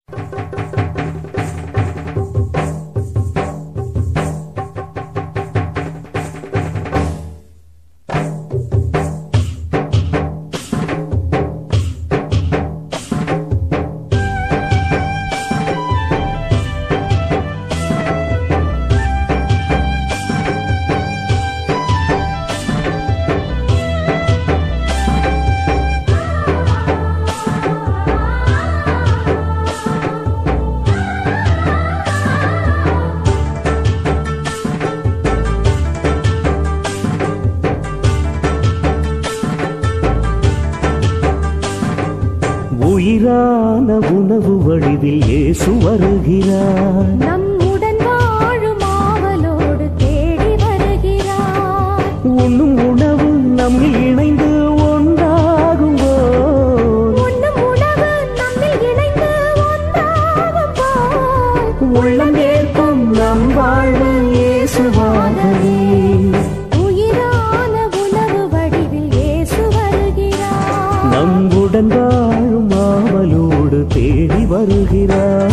உயிரான உணவு வடிவில் இயேசு வருகிறார் நம்முடன் வாழும் ஆவலோடு தேடி வருகிறார் உண்ணும் உணவு நம்மில் இணைந்து ஒன்றாகும் போது உண்ணும் உணவு நம்மில் இணைந்து ஒன்றாகும் போல் உள்ளம் ஏற்கும் நம் வாழ்வு இயேசுவாகவே உயிரான உணவு வடிவில் இயேசு வருகிறார் நம்முடன் வாழும் ஆவலோடு தேடி வருகிறார்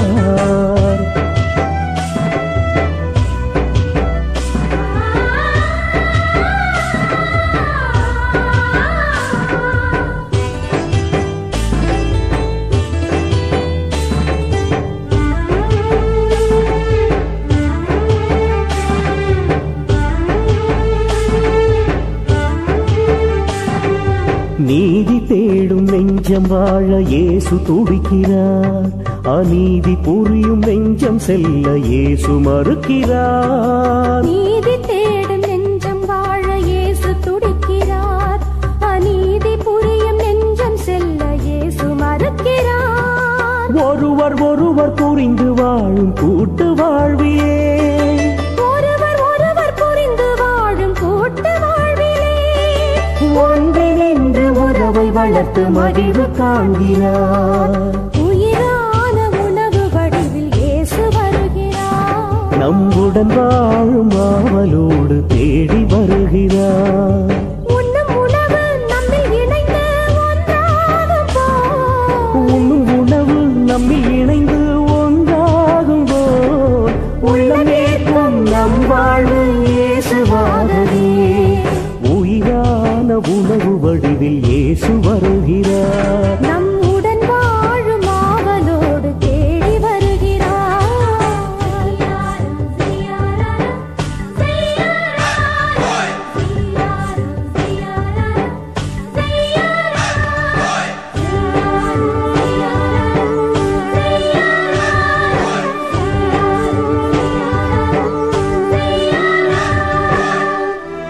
நீதி தேடும் நெஞ்சம் வாழ இயேசு துடிக்கிறார் அநீதி புரியும் நெஞ்சம் செல்ல இயேசு மறுக்கிறார் நீதி தேடும் நெஞ்சம் வாழ இயேசு துடிக்கிறார் அநீதி புரியும் நெஞ்சம் செல்ல இயேசு மறுக்கிறார் ஒருவர் ஒருவர் புரிந்து வாழும் கூட்டு வாழ்வியே ஒருவர் ஒருவர் புரிந்து வாழும் கூட்டு வாழ்விலே ஒன்றினின்று உறவை வளர்த்து மகிழ்வு காண்கிறார் உயிரான உணவு வடிவில் இயேசு வருகிறார் நம்முடன் வாழும் ஆவலோடு தேடி வருகிறார் உண்ணும் உணவு நம்மில் இணைந்து ஒன்றாகும் போல் உண்ணும் உணவு நம்மில் இணைந்து ஒன்றாகும் போல் உள்ளமேற்கும் நம் வாழ்வு இயேசுவாகவே உயிரான உணவு வடிவில் இயேசு வருகிறார் நம்முடன் வாழும் ஆவலோடு தேடி வருகிறார்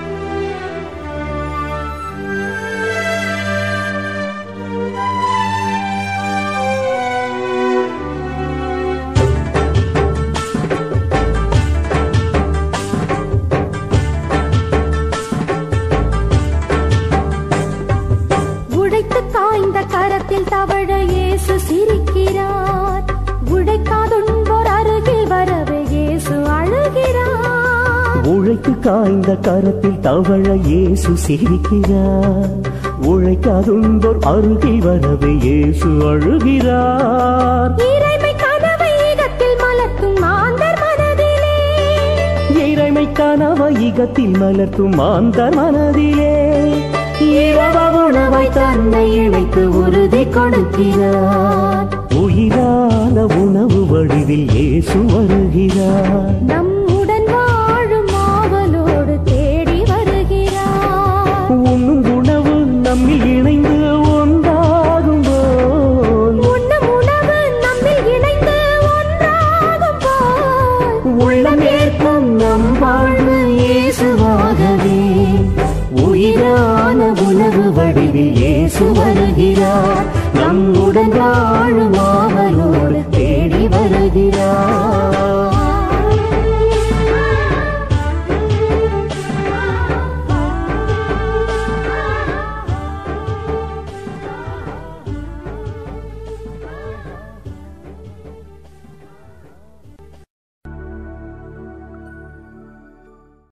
உடைத்து காய்ந்த கரத்தில் தவழ இயேசு சிரிக்கிறார் உடைக்காதுன்போர் அருகில் வரவே இயேசு அழுகிறார் உழைக்கு காய்ந்த கரத்தில் தவழ இயேசு சிரிக்கிறார் உழைக்காதுன்போர் அருகில் வரவே இயேசு அழுகிறார் இறைமை கனவை ஈகத்தில் மலர்த்தும் மாந்தர் மனதிலே இறைமை கனவை இகத்தில் மலர்த்தும் மாந்தர் மனதிலே இரவ உணவை தன்னை இணைத்து உறுதி கொடுக்கிறார் உயிரான உணவு வடிவில் இயேசு வருகிறார் நம்முடன் வாழும் ஆவலோடு தேடி வருகிறார் உண்ணும் உணவு நம்மில் இணைந்து ஒன்றாகும் போல் உண்ணும் உணவு நம்மில் இணைந்து ஒன்றாகும் போல் உள்ளமேற்கும் நம் வாழ்வு இயேசுவாகவே உயிரான உணவு வடிவில் இயேசு வருகிறார் நம்முடன் வாழும் ஆவலோடு தேடி வருகிறார்